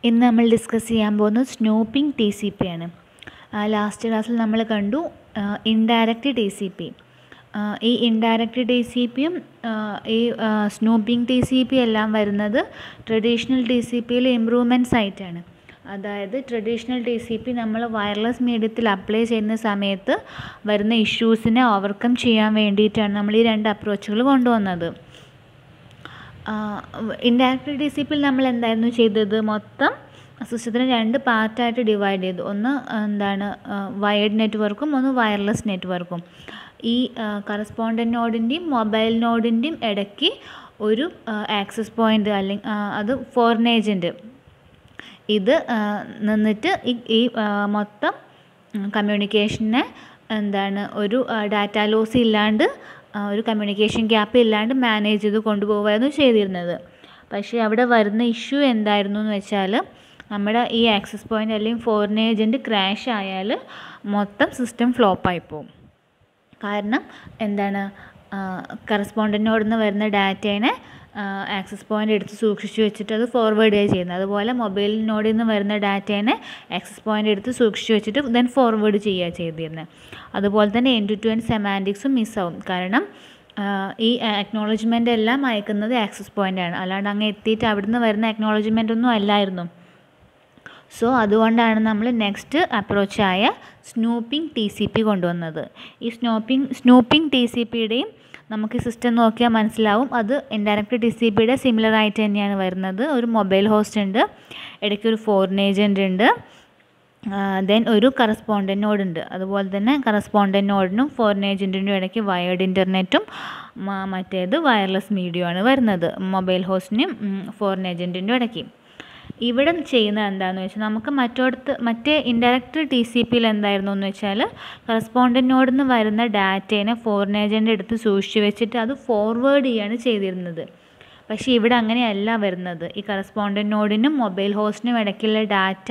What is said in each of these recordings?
ഇന്ന് നമ്മൾ ഡിസ്കസ് ചെയ്യാൻ പോകുന്നത് സ്നൂപ്പിംഗ് ടി സി പി ആണ് ലാസ്റ്റ് ക്ലാസ്സിൽ നമ്മൾ കണ്ടു ഇൻഡയറക്റ്റ് ടി സി പി ഈ ഇൻഡയറക്റ്റ് ടി സി പിയും ഈ സ്നൂപ്പിംഗ് ടി സി പി എല്ലാം വരുന്നത് ട്രഡീഷണൽ ടി സി പിയിൽ ഇമ്പ്രൂവ്മെൻറ്റ്സ് ആയിട്ടാണ് അതായത് ട്രഡീഷണൽ ടി സി പി നമ്മൾ വയർലെസ് മീഡിയത്തിൽ അപ്ലൈ ചെയ്യുന്ന സമയത്ത് വരുന്ന ഇഷ്യൂസിനെ ഓവർകം ചെയ്യാൻ വേണ്ടിയിട്ടാണ് നമ്മൾ ഈ രണ്ട് അപ്രോച്ചുകൾ കൊണ്ടുവന്നത് ഇൻഡയറക്റ്റ് ടി സി പിയിൽ നമ്മൾ എന്തായിരുന്നു ചെയ്തത് മൊത്തം സിസ്റ്റത്തിനെ രണ്ട് പാർട്ടായിട്ട് ഡിവൈഡ് ചെയ്തു ഒന്ന് എന്താണ് വയേർഡ് നെറ്റ്വർക്കും ഒന്ന് വയർലെസ് നെറ്റ്വർക്കും ഈ കറസ്പോണ്ടൻ്റ് നോഡിൻ്റെയും മൊബൈൽ നോഡിൻ്റെയും ഇടയ്ക്ക് ഒരു ആക്സസ് പോയിൻ്റ് അല്ലെങ്കിൽ അത് ഫോറിൻ ഏജൻറ്റ് ഇത് നിന്നിട്ട് ഈ മൊത്തം കമ്മ്യൂണിക്കേഷനെ എന്താണ് ഒരു ഡാറ്റ ലോസ് ഇല്ലാണ്ട് ഒരു കമ്മ്യൂണിക്കേഷൻ ഗ്യാപ്പ് ഇല്ലാണ്ട് മാനേജ് ചെയ്ത് കൊണ്ടുപോകുമായിരുന്നു ചെയ്തിരുന്നത് പക്ഷേ അവിടെ വരുന്ന ഇഷ്യൂ എന്തായിരുന്നു എന്ന് വെച്ചാൽ നമ്മുടെ ഈ ആക്സസ് പോയിൻ്റ് അല്ലെങ്കിൽ ഫോറിൻ ഏജൻറ്റ് ക്രാഷ് ആയാൽ മൊത്തം സിസ്റ്റം ഫ്ലോപ്പായി പോകും കാരണം എന്താണ് കറസ്പോണ്ടൻറ്റിനോട് നിന്ന് വരുന്ന ഡാറ്റേനെ ആക്സസ് പോയിൻ്റ് എടുത്ത് സൂക്ഷിച്ച് വെച്ചിട്ട് അത് ഫോർവേഡ് ചെയ്യുക ചെയ്യുന്നത് അതുപോലെ മൊബൈലിനോട് നിന്ന് വരുന്ന ഡാറ്റേനെ ആക്സസ് പോയിൻ്റ് എടുത്ത് സൂക്ഷിച്ച് വെച്ചിട്ട് ദെൻ ഫോർവേഡ് ചെയ്യുക ചെയ്തിരുന്നത് അതുപോലെ തന്നെ എൻ ടു ടു എൻ സെമാൻറ്റിക്സും മിസ്സാവും കാരണം ഈ അക്നോളജ്മെൻ്റ് എല്ലാം അയക്കുന്നത് ആക്സസ് പോയിൻ്റാണ് അല്ലാണ്ട് അങ്ങ് എത്തിയിട്ട് അവിടുന്ന് വരുന്ന അക്നോളജ്മെൻ്റ് ഒന്നും അല്ലായിരുന്നു സോ അതുകൊണ്ടാണ് നമ്മൾ നെക്സ്റ്റ് അപ്രോച്ചായ സ്നൂപ്പിംഗ് ടി സി പി കൊണ്ടുവന്നത് ഈ സ്നൂപ്പിംഗ് സ്നൂപ്പിംഗ് ടി സി പിയുടെയും നമുക്ക് സിസ്റ്റം നോക്കിയാൽ മനസ്സിലാവും അത് ഇൻഡയറക്റ്റ് ടി സി പിയുടെ സിമിലർ ആയിട്ട് തന്നെയാണ് വരുന്നത് ഒരു മൊബൈൽ ഹോസ്റ്റ് ഉണ്ട് ഇടയ്ക്ക് ഒരു ഫോറിൻ ഏജൻറ്റ് ഉണ്ട് ദെൻ ഒരു കറസ്പോണ്ടൻ്റ് നോഡ് ഉണ്ട് അതുപോലെ തന്നെ കറസ്പോണ്ടൻ്റ് നോഡിനും ഫോറിൻ ഏജൻറ്റിനും ഇടയ്ക്ക് വയേർഡ് ഇൻ്റർനെറ്റും മറ്റേത് വയർലെസ് മീഡിയമാണ് വരുന്നത് മൊബൈൽ ഹോസ്റ്റിനും ഫോറിൻ ഏജൻറ്റിൻ്റെ ഇടയ്ക്ക് ഇവിടെ ചെയ്യുന്നത് എന്താണെന്ന് വെച്ചാൽ നമുക്ക് മറ്റോടത്ത് മറ്റേ ഇൻഡയറക്റ്റ് ടി സി പിയിൽ എന്തായിരുന്നു എന്ന് വെച്ചാൽ കറസ്പോണ്ടൻറ്റിനോട് നിന്ന് വരുന്ന ഡാറ്റേനെ ഫോറിൻ ഏജൻ്റ് എടുത്ത് സൂക്ഷിച്ച് വെച്ചിട്ട് അത് ഫോർവേഡ് ചെയ്യാണ് ചെയ്തിരുന്നത് പക്ഷേ ഇവിടെ അങ്ങനെയല്ല വരുന്നത് ഈ കറസ്പോണ്ടൻ്റ് നോഡിനും മൊബൈൽ ഹോസ്റ്റിനും ഇടയ്ക്കുള്ള ഡാറ്റ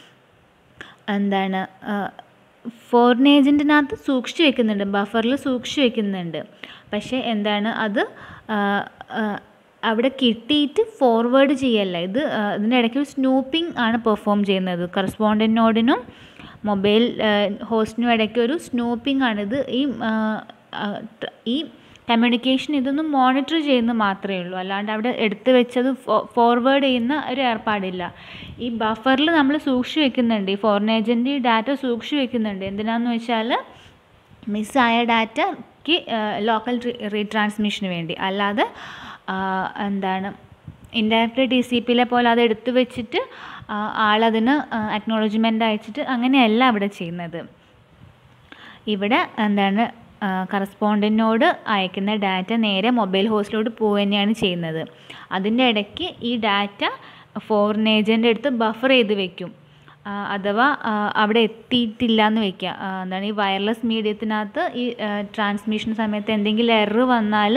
എന്താണ് ഫോറിൻ ഏജൻറ്റിനകത്ത് സൂക്ഷിച്ച് വെക്കുന്നുണ്ട് ബഫറിൽ സൂക്ഷിച്ച് വെക്കുന്നുണ്ട് പക്ഷേ എന്താണ് അത് അവിടെ കിട്ടിയിട്ട് ഫോർവേഡ് ചെയ്യല്ല ഇത് ഇതിൻ്റെ ഇടയ്ക്ക് ഒരു സ്നൂപ്പിംഗ് ആണ് പെർഫോം ചെയ്യുന്നത് കറസ്പോണ്ടൻ്റ് നോഡിനും മൊബൈൽ ഹോസ്റ്റിനും ഇടയ്ക്ക് ഒരു സ്നൂപ്പിംഗ് ആണ് ഇത് ഈ ഈ കമ്മ്യൂണിക്കേഷൻ ഇതൊന്നും മോണിറ്റർ ചെയ്യുന്നത് മാത്രമേ ഉള്ളൂ അല്ലാണ്ട് അവിടെ എടുത്തു വെച്ചത് ഫോർവേഡ് ചെയ്യുന്ന ഒരു ഏർപ്പാടില്ല ഈ ബഫറിൽ നമ്മൾ സൂക്ഷിച്ച് വെക്കുന്നുണ്ട് ഈ ഫോറിൻ ഏജൻറ്റ് ഡാറ്റ സൂക്ഷിച്ച് വെക്കുന്നുണ്ട് എന്തിനാന്ന് വെച്ചാൽ മിസ്സായ ഡാറ്റയ്ക്ക് ലോക്കൽ റീട്രാൻസ്മിഷന് വേണ്ടി അല്ലാതെ എന്താണ് ഇൻഡയറക്റ്റ് ടി സി പിയിലെ പോലെ അത് എടുത്തു വെച്ചിട്ട് ആളതിന് അക്നോളജ്മെൻ്റ് അയച്ചിട്ട് അങ്ങനെയല്ല അവിടെ ചെയ്യുന്നത് ഇവിടെ എന്താണ് കറസ്പോണ്ടൻറ്റിനോട് അയക്കുന്ന ഡാറ്റ നേരെ മൊബൈൽ ഹോസ്റ്റിലോട്ട് പോവുക തന്നെയാണ് ചെയ്യുന്നത് അതിൻ്റെ ഇടയ്ക്ക് ഈ ഡാറ്റ ഫോറിൻ ഏജൻ്റ് എടുത്ത് ബഫർ ചെയ്ത് വെക്കും അഥവാ അവിടെ എത്തിയിട്ടില്ല എന്ന് വെക്കുക എന്താണ് ഈ വയർലെസ് മീഡിയത്തിനകത്ത് ഈ ട്രാൻസ്മിഷൻ സമയത്ത് എന്തെങ്കിലും എറർ വന്നാൽ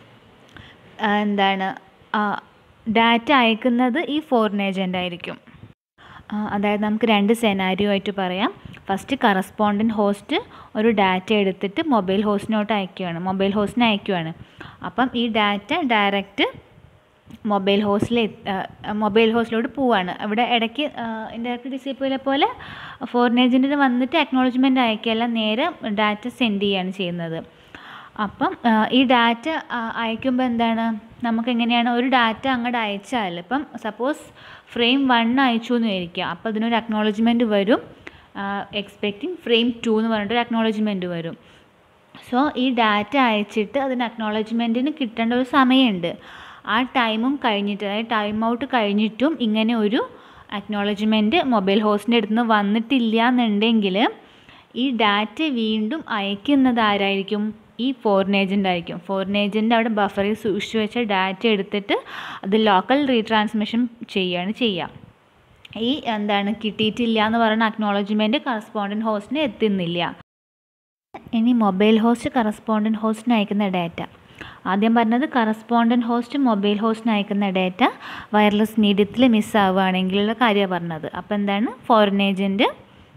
എന്താണ് ഡാറ്റ അയക്കുന്നത് ഈ ഫോറിൻ ഏജൻ്റ് ആയിരിക്കും അതായത് നമുക്ക് രണ്ട് സെനാരിയോ ആയിട്ട് പറയാം ഫസ്റ്റ് കറസ്പോണ്ടൻറ്റ് ഹോസ്റ്റ് ഒരു ഡാറ്റ എടുത്തിട്ട് മൊബൈൽ ഹോസ്റ്റിനോട്ട് അയക്കുകയാണ് മൊബൈൽ ഹോസ്റ്റിന് അയക്കുകയാണ് അപ്പം ഈ ഡാറ്റ ഡയറക്റ്റ് മൊബൈൽ ഹോസ്റ്റിൽ മൊബൈൽ ഹോസ്റ്റിലോട്ട് പോവാണ് ഇവിടെ ഇടയ്ക്ക് ഇൻഡയറക്റ്റ് ഡിസിപ്പിലെ പോലെ ഫോറിൻ ഏജൻറ്റിന് വന്നിട്ട് അക്നോളജ്മെൻറ്റ് അയക്കുകയല്ല നേരെ ഡാറ്റ സെൻഡ് ചെയ്യുകയാണ് ചെയ്യുന്നത് അപ്പം ഈ ഡാറ്റ അയക്കുമ്പോൾ എന്താണ് നമുക്ക് എങ്ങനെയാണ് ഒരു ഡാറ്റ അങ്ങോട്ട് അയച്ചാൽ ഇപ്പം സപ്പോസ് ഫ്രെയിം വൺ അയച്ചു എന്ന് വിചാരിക്കുക അപ്പോൾ അതിനൊരു അക്നോളജ്മെൻറ്റ് വരും എക്സ്പെക്റ്റിംഗ് ഫ്രെയിം ടു എന്ന് പറഞ്ഞിട്ടൊരു അക്നോളജ്മെൻറ്റ് വരും സോ ഈ ഡാറ്റ അയച്ചിട്ട് അതിന് അക്നോളജ്മെൻറ്റിന് കിട്ടേണ്ട ഒരു സമയമുണ്ട് ആ ടൈമും കഴിഞ്ഞിട്ട് അതായത് ടൈം ഔട്ട് കഴിഞ്ഞിട്ടും ഇങ്ങനെ ഒരു അക്നോളജ്മെൻറ്റ് മൊബൈൽ ഹോസ്റ്റിൻ്റെ അടുത്ത് നിന്ന് വന്നിട്ടില്ല എന്നുണ്ടെങ്കിൽ ഈ ഡാറ്റ വീണ്ടും അയക്കുന്നത് ആരായിരിക്കും ഈ ഫോറിൻ ഏജൻ്റ് ആയിരിക്കും ഫോറിൻ ഏജൻ്റ് അവിടെ ബഫറിൽ സൂക്ഷിച്ച് വെച്ച ഡാറ്റ എടുത്തിട്ട് അത് ലോക്കൽ റീട്രാൻസ്മിഷൻ ചെയ്യുകയാണ് ചെയ്യുക ഈ എന്താണ് കിട്ടിയിട്ടില്ല എന്ന് പറയുന്ന അക്നോളജ്മെൻറ്റ് കറസ്പോണ്ടൻറ്റ് ഹോസ്റ്റിന് എത്തുന്നില്ല ഇനി മൊബൈൽ ഹോസ്റ്റ് കറസ്പോണ്ടൻറ്റ് ഹോസ്റ്റിന് അയക്കുന്ന ഡാറ്റ ആദ്യം പറഞ്ഞത് കറസ്പോണ്ടൻറ്റ് ഹോസ്റ്റ് മൊബൈൽ ഹോസ്റ്റിന് അയക്കുന്ന ഡാറ്റ വയർലെസ് മീഡിയത്തിൽ മിസ്സാവുകയാണെങ്കിലുള്ള കാര്യമാണ് പറഞ്ഞത് അപ്പോൾ എന്താണ് ഫോറിൻ ഏജൻറ്റ്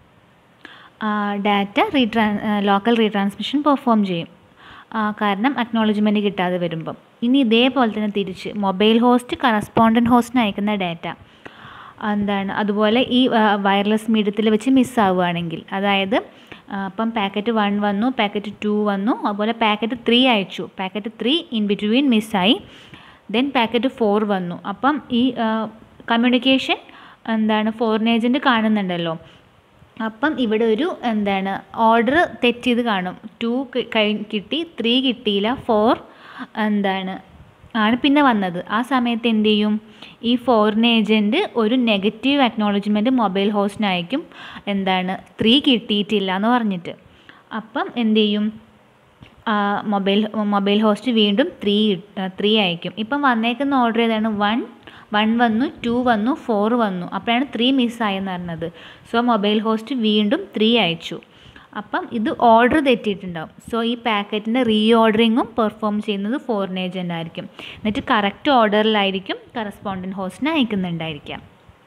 ഡാറ്റ റീട്രാ ലോക്കൽ റീട്രാൻസ്മിഷൻ പെർഫോം ചെയ്യും കാരണം അക്നോളജ്മെൻറ്റ് കിട്ടാതെ വരുമ്പം ഇനി ഇതേപോലെ തന്നെ തിരിച്ച് മൊബൈൽ ഹോസ്റ്റ് കറസ്പോണ്ടൻറ്റ് ഹോസ്റ്റിന് അയക്കുന്ന ഡാറ്റ എന്താണ് അതുപോലെ ഈ വയർലെസ് മീഡിയത്തിൽ വെച്ച് മിസ്സാവുകയാണെങ്കിൽ അതായത് ആ, അപ്പം പാക്കറ്റ് വൺ വന്നു പാക്കറ്റ് ടു വന്നു അതുപോലെ പാക്കറ്റ് ത്രീ അയച്ചു പാക്കറ്റ് ത്രീ ഇൻ ബിറ്റ്വീൻ മിസ്സായി ദെൻ പാക്കറ്റ് ഫോർ വന്നു അപ്പം ഈ കമ്മ്യൂണിക്കേഷൻ എന്താണ് ഫോറിൻ ഏജൻറ്റ് കാണുന്നുണ്ടല്ലോ അപ്പം ഇവിടെ ഒരു എന്താണ് ഓർഡർ തെറ്റ് ചെയ്ത് കാണും ടു കഴി കിട്ടി ത്രീ കിട്ടിയില്ല ഫോർ എന്താണ് ആണ് പിന്നെ വന്നത് ആ സമയത്ത് എന്ത് ചെയ്യും ഈ ഫോറിൻ ഏജൻറ്റ് ഒരു നെഗറ്റീവ് അക്നോളജ്മെൻറ്റ് മൊബൈൽ ഹോസ്റ്റിന് അയക്കും എന്താണ് ത്രീ കിട്ടിയിട്ടില്ല എന്ന് പറഞ്ഞിട്ട് അപ്പം എന്ത് ചെയ്യും മൊബൈൽ മൊബൈൽ ഹോസ്റ്റ് വീണ്ടും ത്രീ ത്രീ അയക്കും ഇപ്പം വന്നേക്കുന്ന ഓർഡർ ഏതാണ് വൺ വൺ വന്നു ടു വന്നു ഫോർ വന്നു അപ്പോഴാണ് ത്രീ മിസ്സായെന്ന് പറഞ്ഞത് സോ മൊബൈൽ ഹോസ്റ്റ് വീണ്ടും ത്രീ അയച്ചു അപ്പം ഇത് ഓർഡർ തെറ്റിയിട്ടുണ്ടാവും സോ ഈ പാക്കറ്റിൻ്റെ റീ ഓർഡറിങ്ങും പെർഫോം ചെയ്യുന്നത് ഫോറിൻ ഏജൻ്റ് ആയിരിക്കും എന്നിട്ട് കറക്റ്റ് ഓർഡറിലായിരിക്കും കറസ്പോണ്ടൻറ്റ് ഹോസ്റ്റിന് അയക്കുന്നുണ്ടായിരിക്കാം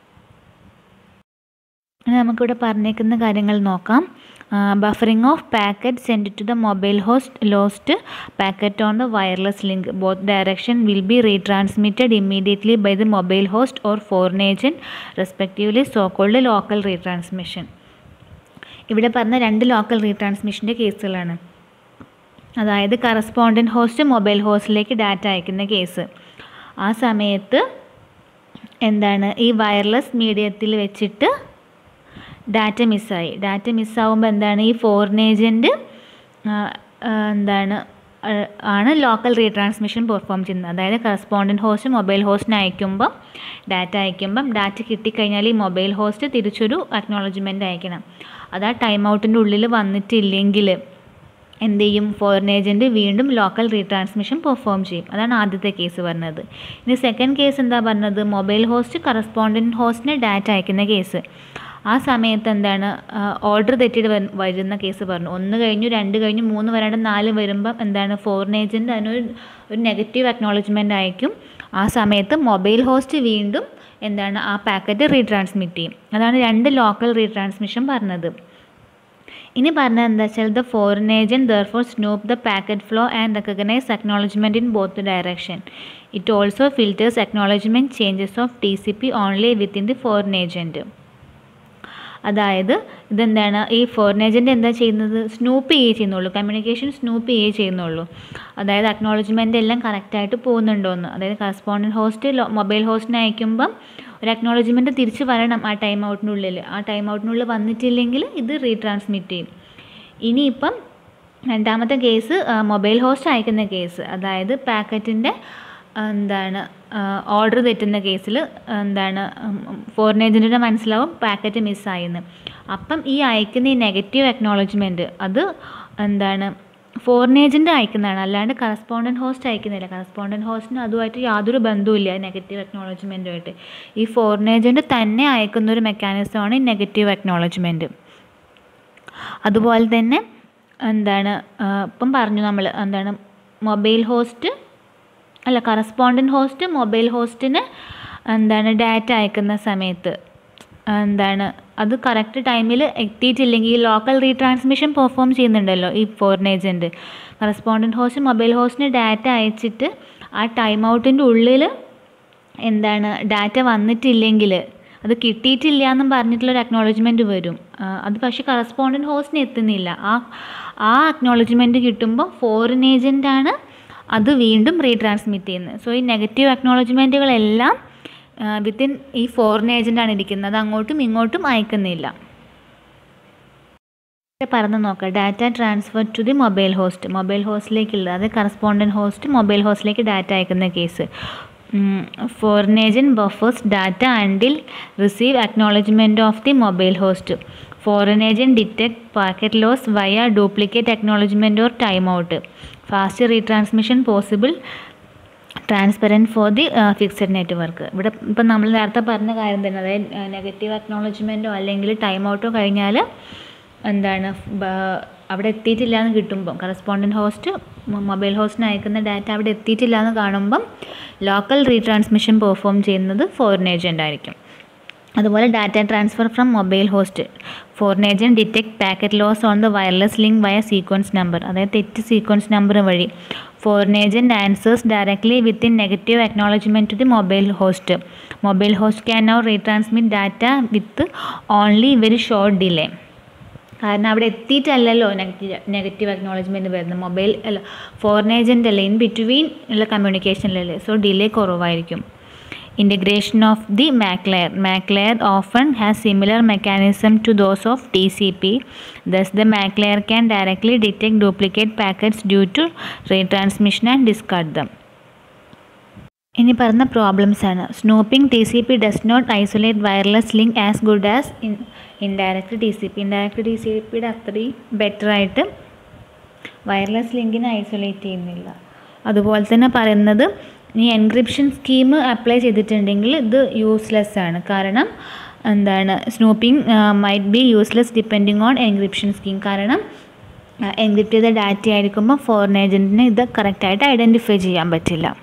ഇനി നമുക്കിവിടെ പറഞ്ഞേക്കുന്ന കാര്യങ്ങൾ നോക്കാം buffering of packet send to the mobile host lost packet on the wireless link both direction will be retransmitted immediately by the mobile host or foreign agent respectively so called local retransmission ഇവിടെ പറഞ്ഞ രണ്ട് local റീട്രാൻസ്മിഷൻ്റെ കേസുകളാണ് അതായത് correspondent host mobile ഹോസ്റ്റിലേക്ക് data അയക്കുന്ന case ആ സമയത്ത് എന്താണ് ഈ വയർലെസ് മീഡിയത്തിൽ വെച്ചിട്ട് ഡാറ്റ മിസ്സായി ഡാറ്റ മിസ്സാവുമ്പോൾ എന്താണ് ഈ ഫോറിൻ ഏജൻറ്റ് എന്താണ് ആ, ആണ് ലോക്കൽ റീട്രാൻസ്മിഷൻ പെർഫോം ചെയ്യുന്നത് അതായത് കറസ്പോണ്ടൻറ്റ് ഹോസ്റ്റ് മൊബൈൽ ഹോസ്റ്റിന് അയക്കുമ്പം ഡാറ്റ അയക്കുമ്പം ഡാറ്റ കിട്ടിക്കഴിഞ്ഞാൽ ഈ മൊബൈൽ ഹോസ്റ്റ് തിരിച്ചൊരു അക്നോളജ്മെൻറ്റ് അയക്കണം അത് ആ ടൈം ഔട്ടിൻ്റെ ഉള്ളിൽ വന്നിട്ടില്ലെങ്കിൽ എന്ത് ചെയ്യും ഫോറിൻ ഏജൻറ്റ് വീണ്ടും ലോക്കൽ റീട്രാൻസ്മിഷൻ പെർഫോം ചെയ്യും അതാണ് ആദ്യത്തെ കേസ് പറഞ്ഞത് ഇനി സെക്കൻഡ് കേസ് എന്താ പറഞ്ഞത് മൊബൈൽ ഹോസ്റ്റ് കറസ്പോണ്ടൻറ്റ് ഹോസ്റ്റിന് ഡാറ്റ അയക്കുന്ന കേസ് ആ സമയത്ത് എന്താണ് ഓർഡർ തെറ്റിയിട്ട് വരു- വരുന്ന കേസ് പറഞ്ഞു ഒന്ന് കഴിഞ്ഞു രണ്ട് കഴിഞ്ഞു മൂന്ന് വരാണ്ട് നാല് വരുമ്പം എന്താണ് ഫോറിൻ ഏജൻറ്റ് അതിനൊരു ഒരു നെഗറ്റീവ് അക്നോളജ്മെൻറ്റ് അയക്കും ആ സമയത്ത് മൊബൈൽ ഹോസ്റ്റ് വീണ്ടും എന്താണ് ആ പാക്കറ്റ് റീട്രാൻസ്മിറ്റ് ചെയ്യും അതാണ് രണ്ട് ലോക്കൽ റീട്രാൻസ്മിഷൻ പറഞ്ഞത് ഇനി പറഞ്ഞത് എന്താ വെച്ചാൽ the foreign agent therefore snoop the packet flow and recognize acknowledgement in both direction it also filters acknowledgement changes of T C P only within the foreign agent അതായത് ഇതെന്താണ് ഈ foreign agent എന്താ ചെയ്യുന്നത് snoop ചെയ്യുകയേ ചെയ്യുന്നുള്ളൂ communication snoop ചെയ്യുകയേ ചെയ്യുന്നുള്ളൂ അതായത് acknowledgement എല്ലാം കറക്റ്റായിട്ട് പോകുന്നുണ്ടോയെന്ന് അതായത് കറസ്പോണ്ടൻറ്റ് ഹോസ്റ്റ് മൊബൈൽ ഹോസ്റ്റിന് അയക്കുമ്പം ഒരു അക്നോളജ്മെൻറ്റ് തിരിച്ച് വരണം ആ ടൈം ഔട്ടിനുള്ളിൽ ആ ടൈം ഔട്ടിനുള്ളിൽ വന്നിട്ടില്ലെങ്കിൽ ഇത് റീട്രാൻസ്മിറ്റ് ചെയ്യും ഇനിയിപ്പം രണ്ടാമത്തെ കേസ് മൊബൈൽ ഹോസ്റ്റ് അയക്കുന്ന കേസ് അതായത് പാക്കറ്റിൻ്റെ എന്താണ് ഓർഡർ തെറ്റുന്ന കേസിൽ എന്താണ് ഫോറിൻ ഏജൻറ്റിന് മനസ്സിലാവും പാക്കറ്റ് മിസ്സായെന്ന് അപ്പം ഈ അയക്കുന്ന ഈ നെഗറ്റീവ് അക്നോളജ്മെൻറ്റ് അത് എന്താണ് ഫോറിൻ ഏജൻറ്റ് അയക്കുന്നതാണ് അല്ലാണ്ട് കറസ്പോണ്ടൻറ്റ് ഹോസ്റ്റ് അയക്കുന്നില്ല കറസ്പോണ്ടൻറ്റ് ഹോസ്റ്റിന് അതുമായിട്ട് യാതൊരു ബന്ധവുമില്ല നെഗറ്റീവ് അക്നോളജ്മെൻറ്റുമായിട്ട് ഈ ഫോറിൻ ഏജൻറ്റ് തന്നെ അയക്കുന്ന ഒരു മെക്കാനിസമാണ് ഈ നെഗറ്റീവ് അക്നോളജ്മെൻറ്റ് അതുപോലെ തന്നെ എന്താണ് ആ, ഇപ്പം പറഞ്ഞു നമ്മൾ എന്താണ് മൊബൈൽ ഹോസ്റ്റ് അല്ല കറസ്പോണ്ടൻറ്റ് ഹോസ്റ്റ് മൊബൈൽ ഹോസ്റ്റിന് എന്താണ് ഡാറ്റ അയക്കുന്ന സമയത്ത് എന്താണ് അത് കറക്റ്റ് ടൈമിൽ എത്തിയിട്ടില്ലെങ്കിൽ ലോക്കൽ റീട്രാൻസ്മിഷൻ പെർഫോം ചെയ്യുന്നുണ്ടല്ലോ ഈ foreign agent correspondent host mobile ഹോസ്റ്റിന് ഡാറ്റ അയച്ചിട്ട് ആ ടൈം ഔട്ടിൻ്റെ ഉള്ളിൽ എന്താണ് ഡാറ്റ വന്നിട്ടില്ലെങ്കിൽ അത് കിട്ടിയിട്ടില്ല എന്നും പറഞ്ഞിട്ടുള്ളൊരു അക്നോളജ്മെൻറ്റ് വരും ആ, അത് പക്ഷേ കറസ്പോണ്ടൻറ്റ് ഹോസ്റ്റിന് എത്തുന്നില്ല ആ ആ അക്നോളജ്മെൻറ്റ് കിട്ടുമ്പോൾ ഫോറിൻ ഏജൻറ്റാണ് അത് വീണ്ടും റീട്രാൻസ്മിറ്റ് ചെയ്യുന്നത് സോ ഈ നെഗറ്റീവ് അക്നോളജ്മെൻറ്റുകളെല്ലാം വിത്തിൻ ഈ ഫോറിൻ ഏജൻ്റാണ് ഇരിക്കുന്നത് അത് അങ്ങോട്ടും ഇങ്ങോട്ടും അയക്കുന്നില്ല പറഞ്ഞു നോക്കാം data transfer to the mobile host mobile ഹോസ്റ്റിലേക്കുള്ള അത് കറസ്പോണ്ടൻറ്റ് ഹോസ്റ്റ് മൊബൈൽ ഹോസ്റ്റിലേക്ക് ഡാറ്റ അയക്കുന്ന case foreign agent buffers data until receive acknowledgement of the mobile host foreign agent detect packet loss via duplicate acknowledgement or time out fast retransmission possible transparent for the fixed network ഇവിടെ ഇപ്പം നമ്മൾ നേരത്തെ പറഞ്ഞ കാര്യം തന്നെ അതായത് negative അക്നോളജ്മെൻറ്റോ അല്ലെങ്കിൽ time ഔട്ടോ കഴിഞ്ഞാൽ എന്താണ് ബ- അവിടെ എത്തിയിട്ടില്ല എന്ന് കിട്ടുമ്പം കറസ്പോണ്ടൻറ്റ് ഹോസ്റ്റ് മൊബൈൽ ഹോസ്റ്റിന് അയക്കുന്ന ഡാറ്റ അവിടെ എത്തിയിട്ടില്ല എന്ന് കാണുമ്പം ലോക്കൽ റീട്രാൻസ്മിഷൻ പെർഫോം ചെയ്യുന്നത് ഫോറിൻ ഏജൻ്റ് ആയിരിക്കും അതുപോലെ data transfer from mobile host foreign agent detect packet loss on the wireless link via sequence number അതായത് തെറ്റ് സീക്വൻസ് നമ്പർ വഴി foreign agent answers directly within negative acknowledgement to the mobile host mobile host can now retransmit data with only very short delay കാരണം അവിടെ എത്തിയിട്ടല്ലല്ലോ negative negative acknowledgement വരുന്നത് mobile അല്ല foreign agent അല്ലേ in between ഉള്ള കമ്മ്യൂണിക്കേഷനിലല്ലേ so delay കുറവായിരിക്കും integration of the MAC layer. MAC layer often has similar mechanism to those of TCP. Thus, the MAC layer can directly detect duplicate packets due to retransmission and discard them. ഇനി പറഞ്ഞ problems ആണ് snooping T C P does not isolate wireless link as good as in indirect T C P indirect T C പിയുടെ അത്രയും ബെറ്ററായിട്ട് wireless ലിങ്കിനെ isolate ചെയ്യുന്നില്ല അതുപോലെ തന്നെ പറയുന്നത് ഈ എൻക്രിപ്ഷൻ സ്കീം അപ്ലൈ ചെയ്തിട്ടുണ്ടെങ്കിൽ ഇത് യൂസ്ലെസ് ആണ് കാരണം എന്താണ് snooping might be useless depending on encryption scheme കാരണം എൻക്രിപ്റ്റ് ചെയ്ത ഡാറ്റ ആയിരിക്കുമ്പോൾ ഫോറിൻ ഏജൻറ്റിന് ഇത് കറക്റ്റായിട്ട് ഐഡൻറ്റിഫൈ ചെയ്യാൻ പറ്റില്ല